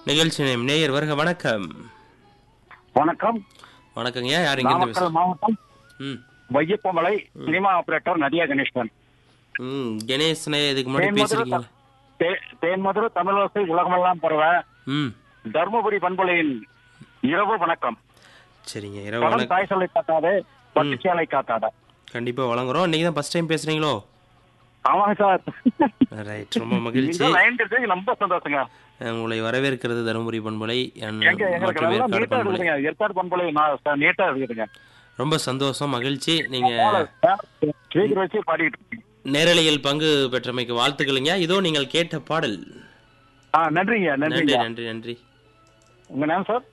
நிகழ்ச்சி நேம் நேயர் வருக வணக்கம் வணக்கம் வணக்கங்கய்யா யார் இங்க இருந்து நாமக்கல் மாவட்டம் ம் வையப்பமலை சினிமா ஆபரேட்டர் நதியா கணேசன் ம் கணேசனே இதுக்கு முன்னாடி தேன்மதுரை பேசிருக்கீங்களா தே- தேன்மதுரை தமிழரசை உலகமெல்லாம் பரவ ம் தருமபுரி பண்பொழியின் இரவு வணக்கம் சரிங்க இரவு படம் வணக்கம் தாய் சொல்லை காத்தாது பட்டுச்சாலை காத்தாத கண்டிப்பா வழங்குறோம் இன்னைக்கு தான் ஃபர்ஸ்ட் டைம் பேசுறீங்களோ ஆமாங்க சார் ரைட் ரொம்ப மகிழ்ச்சி இந்த லைன் கிடைச்சது ரொம்ப சந்தோஷங்க உங்களை வரவேற்கிறது தருமபுரி பண்பலை and எங்க எங்களுக்கு மற்றும் நல்லா ஏற்காடு நீட்டா பண்பலை இருக்குதுங்க ஏற்காடு பண்பொழி நான் நீட்டா இருக்குதுங்க ரொம்ப சந்தோஷம் மகிழ்ச்சி நீங்க ஸ்பீக்கர் வச்சு பாடிட்டு இருக்கீங்க நேரலையில் பங்கு பெற்றமைக்கு வாழ்த்துக்களுங்க இதோ நீங்கள் கேட்ட பாடல் ஆ நன்றிங்க நன்றி நன்றிங்க நன்றி நன்றி உங்க நேம் சார்